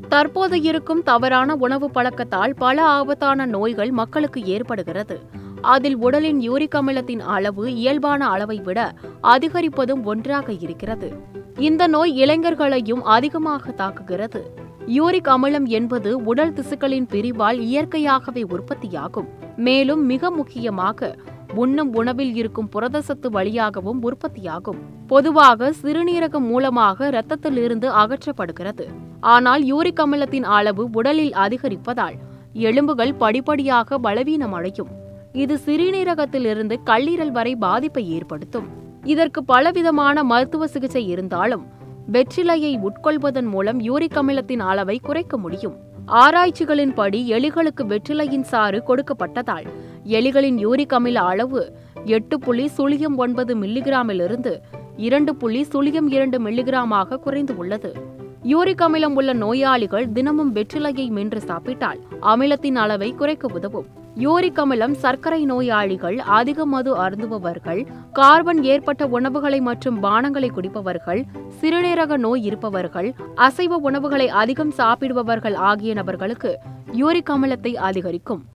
தற்போது இருக்கும் தவறான உணவு பழக்கத்தால் பல ஆபத்தான நோய்கள் மக்களுக்கு ஏற்படுகிறது அதில் உடலின் யூரிக் அமிலத்தின் அளவு இயல்பான அளவை விட அதிகரிப்பதும் ஒன்றாக இருக்கிறது இந்த நோய் இளைஞர்களையும் அதிகமாக தாக்குகிறது யூரிக் அமிலம் என்பது உடல் திசுக்களின் பிரிவால் இயற்கையாகவே உற்பத்தியாகும் மேலும் மிக முக்கியமாக உண்ணும் உணவில் இருக்கும் புரதசத்து வழியாகவும் உற்பத்தியாகும் பொதுவாக சிறுநீரகம் மூலமாக இரத்தத்திலிருந்து அகற்றப்படுகிறது ஆனால் யூரிக் அமிலத்தின் அளவு உடலில் அதிகரிப்பதால் எலும்புகள் படிப்படியாக பலவீனமடையும் இது சிறுநீரகத்திலிருந்து கல்லீரல் வரை பாதிப்பை ஏற்படுத்தும் இதற்கு பலவிதமான மருத்துவ சிகிச்சை இருந்தாலும் வெற்றிலையை உட்கொள்வதன் மூலம் யூரிக் அமிலத்தின் அளவை குறைக்க முடியும் ஆராய்ச்சிகளின்படி எலிகளுக்கு வெற்றிலையின் சாறு கொடுக்கப்பட்டதால் எலிகளின் யூரிக் அமில அளவு எட்டு புள்ளி சுழியம் ஒன்பது மில்லிகிராமிலிருந்து இரண்டு புள்ளி சுழியம் இரண்டு மில்லிகிராமாக குறைந்து உள்ளது யூரிக் அமிலம் உள்ள நோயாளிகள் தினமும் வெற்றிலையை மென்று சாப்பிட்டால் அமிலத்தின் அளவை குறைக்க உதவும் யூரிக் அமிலம் சர்க்கரை நோயாளிகள் அதிக மது அருந்துபவர்கள் கார்பன் ஏற்பட்ட உணவுகளை மற்றும் பானங்களை குடிப்பவர்கள் சிறுநீரக நோய் இருப்பவர்கள் அசைவ உணவுகளை அதிகம் சாப்பிடுபவர்கள் ஆகிய நபர்களுக்கு யூரிக் அமிலத்தை அதிகரிக்கும்